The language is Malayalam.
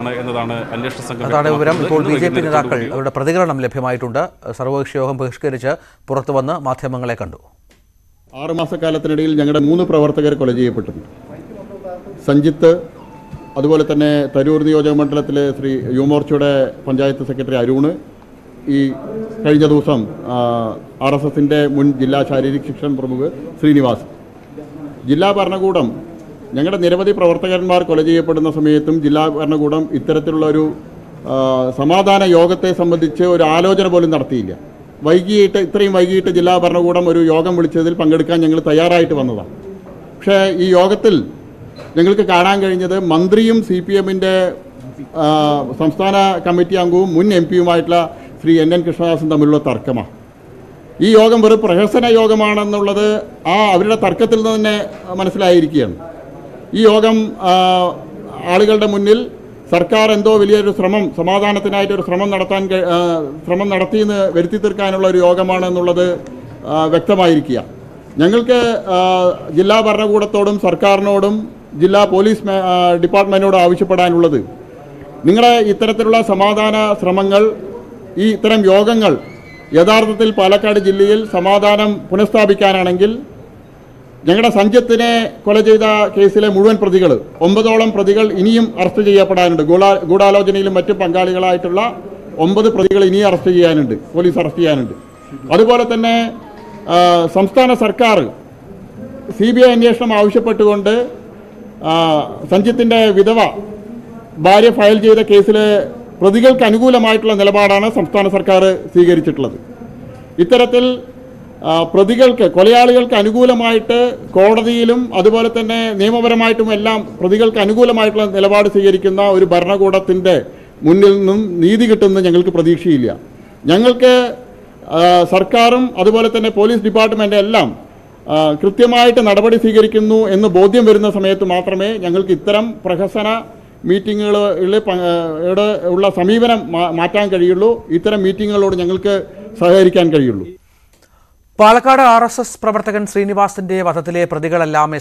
നടത്തിയതാണ് എന്നതാണ് അന്വേഷണ സംഘം അതാണ് വിവരം വ്യക്തമാക്കുന്നത്. ഇപ്പോൾ ഇന്ന് ബി ജെ പി വൈകുന്നേരം നേതാക്കൾ ചെറുപുഴയിൽ അവരുടെ പ്രതികരണം ലഭ്യമായിട്ടുണ്ട് സർവകക്ഷി യോഗം ബഹിഷ്കരിച്ച് പുറത്തു വന്ന് മാധ്യമങ്ങളെ കണ്ടു ആറുമാസക്കാലത്തിനിടയിൽ ഞങ്ങളുടെ മൂന്ന് പ്രവർത്തകർ കൊല ചെയ്യപ്പെട്ടിട്ടുണ്ട് സഞ്ജിത്ത് അതുപോലെ തന്നെ തരൂർ നിയോജക മണ്ഡലത്തിലെ ശ്രീ യുവമോർച്ചയുടെ പഞ്ചായത്ത് സെക്രട്ടറി അരുണ് ഈ കഴിഞ്ഞ ദിവസം ആർ എസ് എസിൻ്റെ മുൻ ജില്ലാ ശാരീരിക ശിക്ഷൺ പ്രമുഖ് ശ്രീനിവാസ് ജില്ലാ ഭരണകൂടം ഞങ്ങളുടെ നിരവധി പ്രവർത്തകന്മാർ കൊല ചെയ്യപ്പെടുന്ന സമയത്തും ജില്ലാ ഭരണകൂടം ഇത്തരത്തിലുള്ള ഒരു ആ, സമാധാന യോഗത്തെ സംബന്ധിച്ച് ഒരു ആലോചന പോലും നടത്തിയില്ല വൈകിട്ട് ഇത്രയും വൈകിട്ട് ജില്ലാ ഭരണകൂടം ഒരു യോഗം വിളിച്ചതിൽ പങ്കെടുക്കാൻ ഞങ്ങൾ തയ്യാറായിട്ട് വന്നതാണ് പക്ഷേ ഈ യോഗത്തിൽ ഞങ്ങൾക്ക് കാണാൻ കഴിഞ്ഞത് മന്ത്രിയും സി പി എമ്മിൻ്റെ സംസ്ഥാന കമ്മിറ്റി അംഗവും മുൻ എം പിയുമായിട്ടുള്ള ശ്രീ എൻ എൻ കൃഷ്ണദാസും തമ്മിലുള്ള തർക്കമാണ് ഈ യോഗം വെറും പ്രഹസന യോഗമാണെന്നുള്ളത് ആ അവരുടെ തർക്കത്തിൽ നിന്ന് തന്നെ മനസ്സിലായിരിക്കുകയാണ് ഈ യോഗം ആ, ആളുകളുടെ മുന്നിൽ സർക്കാർ എന്തോ വലിയൊരു ശ്രമം സമാധാനത്തിനായിട്ടൊരു ശ്രമം നടത്താൻ കഴി- ആ, ശ്രമം നടത്തിയെന്ന് വരുത്തി തീർക്കാനുള്ള ഒരു യോഗമാണെന്നുള്ളത് ആ, വ്യക്തമായിരിക്കുക ഞങ്ങൾക്ക് ആ, ജില്ലാ ഭരണകൂടത്തോടും സർക്കാരിനോടും ജില്ലാ പോലീസ് മേ- ആ, ഡിപ്പാർട്ട്മെൻറ്റിനോടും ആവശ്യപ്പെടാനുള്ളത് നിങ്ങളുടെ ഇത്തരത്തിലുള്ള സമാധാന ശ്രമങ്ങൾ ഈ ഇത്തരം യോഗങ്ങൾ യഥാർത്ഥത്തിൽ പാലക്കാട് ജില്ലയിൽ സമാധാനം പുനഃസ്ഥാപിക്കാനാണെങ്കിൽ ഞങ്ങളുടെ സഞ്ജത്തിനെ കൊല ചെയ്ത കേസിലെ മുഴുവൻ പ്രതികൾ ഒമ്പതോളം പ്രതികൾ ഇനിയും അറസ്റ്റ് ചെയ്യപ്പെടാനുണ്ട് ഗൂഢാ ഗൂഢാലോചനയിലും മറ്റു പങ്കാളികളായിട്ടുള്ള ഒമ്പത് പ്രതികൾ ഇനിയും അറസ്റ്റ് ചെയ്യാനുണ്ട് പോലീസ് അറസ്റ്റ് ചെയ്യാനുണ്ട് അതുപോലെ തന്നെ ആ, സംസ്ഥാന സർക്കാർ സി ബി ഐ അന്വേഷണം ആവശ്യപ്പെട്ടുകൊണ്ട് ആ, സഞ്ജിത്തിൻ്റെ വിധവ ഭാര്യ ഫയൽ ചെയ്ത കേസിലെ പ്രതികൾക്ക് അനുകൂലമായിട്ടുള്ള നിലപാടാണ് സംസ്ഥാന സർക്കാർ സ്വീകരിച്ചിട്ടുള്ളത് ഇത്തരത്തിൽ ആ, പ്രതികൾക്ക് കൊലയാളികൾക്ക് അനുകൂലമായിട്ട് കോടതിയിലും അതുപോലെ തന്നെ നിയമപരമായിട്ടും എല്ലാം പ്രതികൾക്ക് അനുകൂലമായിട്ടുള്ള നിലപാട് സ്വീകരിക്കുന്ന ഒരു ഭരണകൂടത്തിൻ്റെ മുന്നിൽ നിന്നും നീതി കിട്ടുമെന്ന് ഞങ്ങൾക്ക് പ്രതീക്ഷയില്ല ഞങ്ങൾക്ക് ആ, സർക്കാരും അതുപോലെ തന്നെ പോലീസ് ഡിപ്പാർട്ട്മെൻ്റ് എല്ലാം ആ, കൃത്യമായിട്ട് നടപടി സ്വീകരിക്കുന്നു എന്ന് ബോധ്യം വരുന്ന സമയത്ത് മാത്രമേ ഞങ്ങൾക്ക് ഇത്തരം പ്രഹസന മീറ്റിങ്ങുകളിൽ ഉള്ള സമീപനം മാ- മാറ്റാൻ കഴിയുള്ളൂ ഇത്തരം മീറ്റിങ്ങുകളോട് ഞങ്ങൾക്ക് സഹകരിക്കാൻ കഴിയുള്ളൂ പാലക്കാട് ആർ എസ് എസ് പ്രവർത്തകൻ ശ്രീനിവാസിന്റെ വധത്തിലെ പ്രതികളെല്ലാം